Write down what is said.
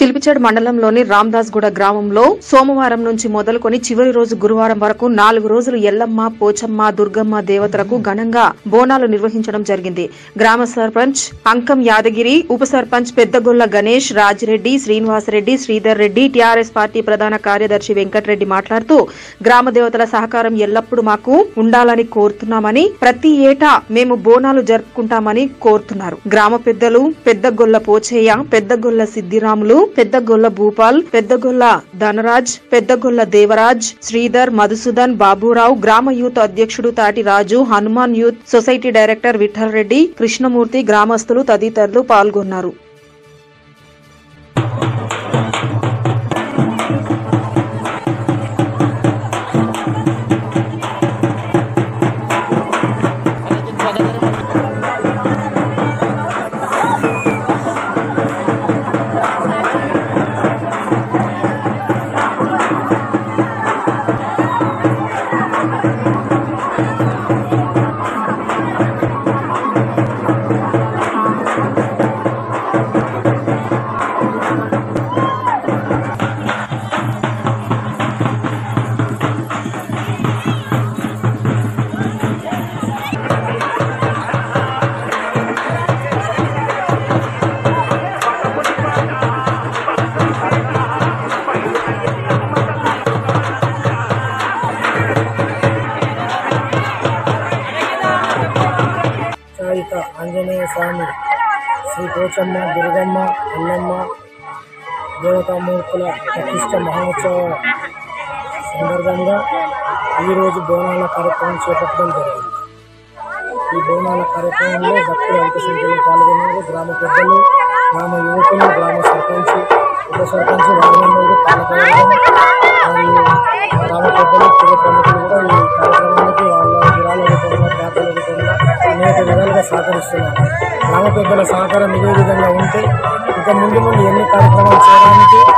చిలిపిచేడు మండలంలోని రామ్దాస్గూడ గ్రామంలో సోమవారం నుంచి మొదలుకొని చివరి రోజు గురువారం వరకు నాలుగు రోజులు ఎల్లమ్మ పోచమ్మ దుర్గమ్మ దేవతలకు ఘనంగా బోనాలు నిర్వహించడం జరిగింది గ్రామ సర్పంచ్ అంకం యాదగిరి ఉప సర్పంచ్ పెద్దగొల్ల గణేష్ రాజిరెడ్డి శ్రీనివాసరెడ్డి శ్రీధర్ రెడ్డి టీఆర్ఎస్ పార్టీ ప్రధాన కార్యదర్శి వెంకటరెడ్డి మాట్లాడుతూ గ్రామ దేవతల సహకారం ఎల్లప్పుడూ మాకు ఉండాలని కోరుతున్నామని ప్రతి ఏటా మేము బోనాలు జరుపుకుంటామని కోరుతున్నారు గ్రామ పెద్దలు పెద్దగొల్ల పోచయ్య పెద్దగొల్ల సిద్దిరాములు పెద్దగొల్ల భూపాల్ పెద్దగొల్ల ధనరాజ్ పెద్దగొల్ల దేవరాజ్ శ్రీధర్ మధుసూదన్ బాబురావు గ్రామ యూత్ అధ్యక్షుడు Thati Raju Hanuman youth society director Vittal Reddy Krishnamurthy గ్రామస్తులు తదితరులు పాల్గొన్నారు చాయిత ఆంజనేయ స్వామి శ్రీ పోచమ్మ దుర్గమ్మ అల్లమ్మ దేవతామూర్తుల ప్రతిష్ట మహోత్సవ సందర్భంగా ఈరోజు బోనాల కార్యక్రమం చేపట్టడం జరిగింది ఈ బోనాల కార్యక్రమంలో భక్తులు అధిక సంఖ్యలో పాల్గొన్నారు గ్రామ పెద్దలు గ్రామ యువకులు గ్రామ సర్పంచ్ ఉప సర్పంచ్ రాజమండ్రి పాలకవర్గం మరియు గ్రామ పెద్దలు పుర ప్రముఖులు కూడా ఈ కార్యక్రమానికి వాళ్ళ విరాళ రూపంలో పేపర్ల రూపంలో అనేక విధాలుగా సహకరిస్తున్నారు గ్రామ పెద్దల సహకారం ఇదే విధంగా ఉంటే ఇంకా ముందు ముందు ఎన్ని కార్యక్రమాలు చేయడానికి